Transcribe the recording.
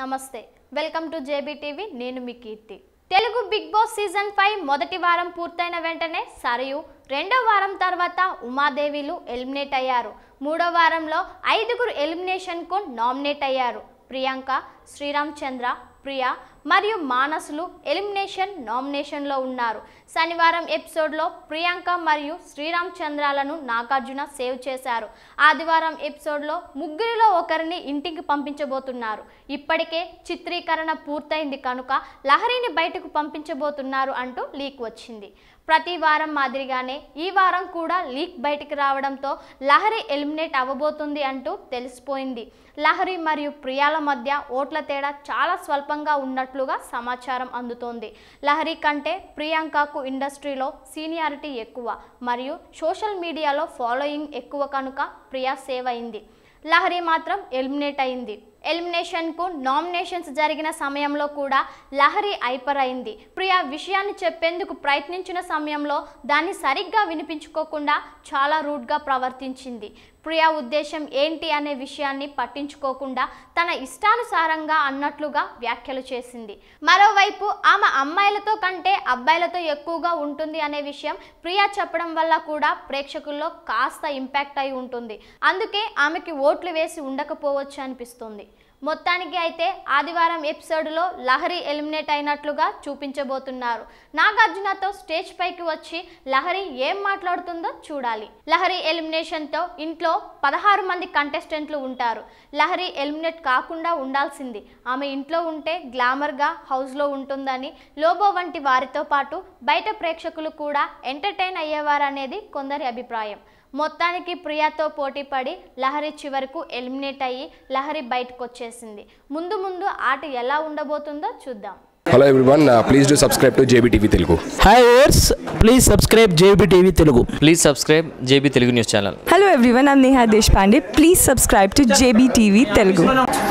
నమస్తే welcome to JB TV నేను మీ Keerthi Telugu Big Boss season five మొదటి వారం పూర్తయిన వెంటనే సరియు రెండో వారం తర్వాత ఉమాదేవిలు ఎలిమినేట్ అయ్యారు మూడో వారంలో ఐదుగురు ఎలిమినేషన్కు నామినేట్ అయ్యారు ప్రియాంక శ్రీరామ్ చంద్ర ప్రియా మరియు మానసులు ఎలిమినేషన్ నామినేషన్లో ఉన్నారు శనివారం ఎపిసోడ్లో ప్రియాంక మరియు శ్రీరామ్ చంద్రాలను నాగార్జున సేవ్ చేశారు ఆదివారం ఎపిసోడ్లో ముగ్గురిలో ఒకరిని ఇంటికి పంపించబోతున్నారు ఇప్పటికే చిత్రీకరణ పూర్తయింది కనుక లహరిని బయటకు పంపించబోతున్నారు అంటూ లీక్ వచ్చింది ప్రతి వారం మాదిరిగానే ఈ వారం కూడా లీక్ బయటికి రావడంతో లహరి ఎలిమినేట్ అవ్వబోతుంది అంటూ తెలిసిపోయింది లహరి మరియు ప్రియాల మధ్య ఓట్ల తేడా చాలా స్వల్పంగా ఉన్నట్లుగా సమాచారం అందుతోంది లహరి కంటే ప్రియాంకకు ఇండస్ట్రీలో సీనియారిటీ ఎక్కువ మరియు సోషల్ మీడియాలో ఫాలోయింగ్ ఎక్కువ కనుక ప్రియా సేవ్ అయింది లహరి మాత్రం ఎలిమినేట్ అయింది ఎలిమినేషన్కు నామినేషన్స్ జరిగిన సమయంలో కూడా లహరి ఐపర్ అయింది ప్రియా విషయాన్ని చెప్పేందుకు ప్రయత్నించిన సమయంలో దాన్ని సరిగ్గా వినిపించుకోకుండా చాలా రూడ్గా ప్రవర్తించింది ప్రియా ఉద్దేశం ఏంటి అనే విషయాన్ని పట్టించుకోకుండా తన ఇష్టానుసారంగా అన్నట్లుగా వ్యాఖ్యలు చేసింది మరోవైపు ఆమె అమ్మాయిలతో కంటే అబ్బాయిలతో ఎక్కువగా ఉంటుంది అనే విషయం ప్రియా చెప్పడం వల్ల కూడా ప్రేక్షకుల్లో కాస్త ఇంపాక్ట్ అయి ఉంటుంది అందుకే ఆమెకి ఓట్లు వేసి ఉండకపోవచ్చు అనిపిస్తుంది మొత్తానికి అయితే ఆదివారం ఎపిసోడ్లో లహరి ఎలిమినేట్ అయినట్లుగా చూపించబోతున్నారు నాగార్జునతో స్టేజ్ పైకి వచ్చి లహరి ఏం మాట్లాడుతుందో చూడాలి లహరి ఎలిమినేషన్తో ఇంట్లో పదహారు మంది కంటెస్టెంట్లు ఉంటారు లహరి ఎలిమినేట్ కాకుండా ఉండాల్సింది ఆమె ఇంట్లో ఉంటే గ్లామర్గా హౌస్లో ఉంటుందని లోబో వంటి వారితో పాటు బయట ప్రేక్షకులు కూడా ఎంటర్టైన్ అయ్యేవారనేది కొందరి అభిప్రాయం మొత్తానికి ప్రియాతో పోటీ పడి లహరి చివరకు ఎలిమినేట్ అయ్యి లహరి బయటకు వచ్చేసింది ముందు ముందు ఆట ఎలా ఉండబోతుందో చూద్దాం hello everyone please do subscribe to JB TV Telugu hi ours please subscribe JB TV Telugu please subscribe JB Telugu news channel Hello everyone, I'm Neha Deshpande. Please subscribe to JBTV Telugu.